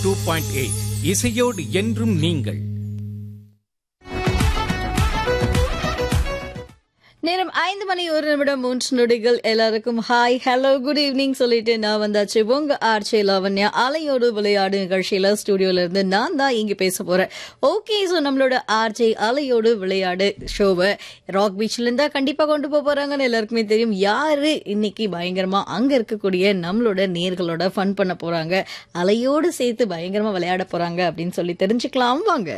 Two point eight இசையோடு என்றும் நீங்கள் நேரம் ஐந்து மணி ஒரு நிமிடம் மூன்று நொடிகள் எல்லாருக்கும் ஹாய் ஹலோ குட் ஈவினிங் சொல்லிட்டு நான் வந்தாச்சு உங்க ஆர்ச்சே லாவண்யா அலையோடு விளையாடு நிகழ்ச்சியில ஸ்டுடியோல இருந்து நான் தான் இங்க பேச போறேன் ஓகே ஸோ நம்மளோட ஆர்ஜே அலையோடு விளையாடு ஷோவை ராக் பீச்ல இருந்தா கண்டிப்பா கொண்டு போக போறாங்கன்னு எல்லாருக்குமே தெரியும் யாரு இன்னைக்கு பயங்கரமா அங்க இருக்கக்கூடிய நம்மளோட நேர்களோட ஃபன் பண்ண போறாங்க அலையோடு சேர்த்து பயங்கரமா விளையாட போறாங்க அப்படின்னு சொல்லி தெரிஞ்சுக்கலாம் வாங்க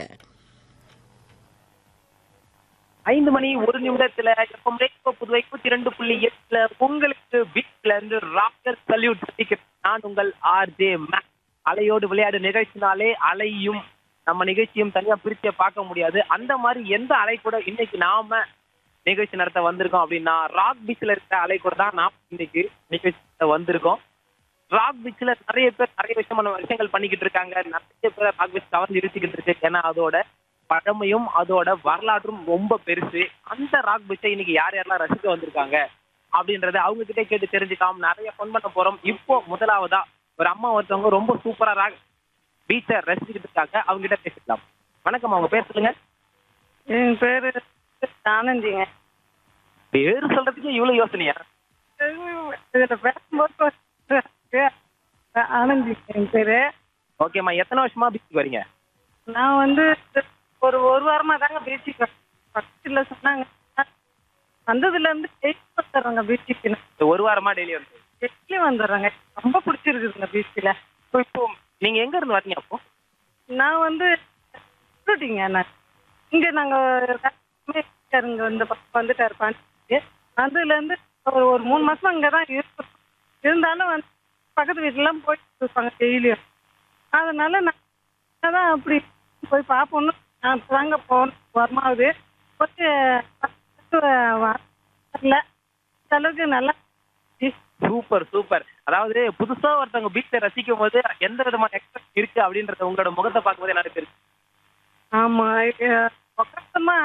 ஐந்து மணி ஒரு நிமிடத்துல எப்பவும் ரேடியோ புதுவை நூத்தி ரெண்டு புள்ளி எட்டுல உங்களுக்கு வீட்ல இருந்து ராக்கர் சல்யூட் நான் உங்கள் ஆர்ஜே மேக் அலையோடு விளையாடு நிகழ்ச்சினாலே அலையும் நம்ம நிகழ்ச்சியும் தனியா பிரிச்சே பார்க்க முடியாது அந்த மாதிரி எந்த அலை கூட இன்னைக்கு நாம நிகழ்ச்சி நடத்த வந்திருக்கோம் அப்படின்னா ராக் பீச்ல இருக்க அலை கூட தான் நாம் இன்னைக்கு நிகழ்ச்சி நடத்த வந்திருக்கோம் ராக் பீச்ல நிறைய பேர் நிறைய விஷயமான விஷயங்கள் பண்ணிக்கிட்டு இருக்காங்க நிறைய பேர் ராக் பீச் கவர்ந்து இழுத்துக்கிட்டு இருக்கு ஏன்னா அதோட பழமையும் அதோட வரலாற்றும் ரொம்ப பெருசு அந்த ராக் பீச்சை இன்னைக்கு யார் யாரெல்லாம் ரசிக்க வந்திருக்காங்க அப்படின்றத அவங்க கிட்டே கேட்டு தெரிஞ்சுக்காம நிறைய ஃபன் பண்ண போறோம் இப்போ முதலாவதா ஒரு அம்மா ஒருத்தவங்க ரொம்ப சூப்பரா ராக் பீச்சை ரசிச்சுக்கிட்டு இருக்காங்க அவங்க கிட்ட பேசிக்கலாம் வணக்கம் அவங்க பேர் சொல்லுங்க என் பேரு ஆனந்திங்க பேரு சொல்றதுக்கு இவ்வளவு யோசனையா இதுல பேசும்போது ஆனந்தி என் பேரு ஓகேம்மா எத்தனை வருஷமா பீச்சுக்கு வரீங்க நான் வந்து ஒரு ஒரு வாரமா தாங்க பீச்சுக்கு பக்கத்துல சொன்னாங்க வந்ததுல இருந்து டெய்லி வந்துடுறாங்க பீச்சுக்கு இந்த ஒரு வாரமா டெய்லி வந்து டெய்லி வந்துடுறாங்க ரொம்ப பிடிச்சிருக்குதுங்க பீச்சில் இப்போ இப்போ நீங்க எங்க இருந்து வரீங்க அப்போ நான் வந்து ஷூட்டிங்க நான் இங்க நாங்க இங்க இந்த பக்கம் வந்துட்டாரு பாண்டி அதுல இருந்து ஒரு ஒரு மூணு மாசமா இங்க தான் இருக்கோம் இருந்தாலும் வந்து பக்கத்து வீட்டுலாம் போயிட்டு இருப்பாங்க டெய்லியும் அதனால நான் தான் அப்படி போய் பார்ப்போம்னு நான் இப்பதாங்க போகணும் வருமாவது கொஞ்சம் வரல இந்த அளவுக்கு நல்லா சூப்பர் சூப்பர் அதாவது புதுசா ஒருத்தவங்க பீச்சை ரசிக்கும் போது எந்த விதமான எக்ஸ்பெக்ட் இருக்கு அப்படின்றத உங்களோட முகத்தை பார்க்கும்போது எனக்கு தெரியும் ஆமா உட்காந்தமா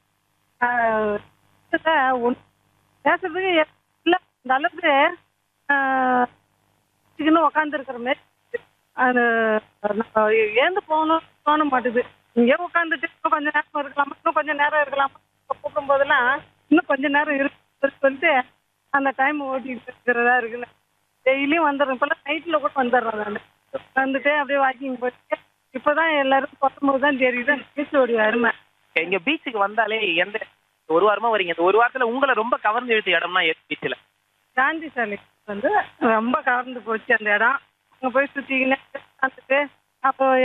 பேசுறதுக்கு இல்ல அந்த அளவுக்கு உட்காந்துருக்கிற மாதிரி இருக்கு. அது நம்ம ஏந்து போகணும் தோண மாட்டுது இங்கே உட்காந்துட்டு இன்னும் கொஞ்ச நேரம் இருக்கலாமா இன்னும் கொஞ்ச நேரம் இருக்கலாமா கூப்பிடும் போதெல்லாம் இன்னும் கொஞ்ச நேரம் இருக்கு சொல்லிட்டு அந்த டைம் ஓட்டிட்டு இருக்கிறதா இருக்குல்ல டெய்லியும் வந்துடுறேன் இப்பெல்லாம் நைட்ல கூட வந்துடுறேன் நான் வந்துட்டு அப்படியே வாக்கிங் போயிட்டு இப்பதான் எல்லாரும் பார்க்கும்போது தான் தெரியுது பீச்சோடைய அருமை இங்க பீச்சுக்கு வந்தாலே எந்த ஒரு வாரமா வரீங்க இந்த ஒரு வாரத்துல உங்களை ரொம்ப கவர்ந்து இழுத்த இடம்னா பீச்சில் காந்தி சாலை வந்து ரொம்ப கவர்ந்து போச்சு அந்த இடம் அங்க போய் சுத்திக்கின்னு பார்த்துட்டு அப்போ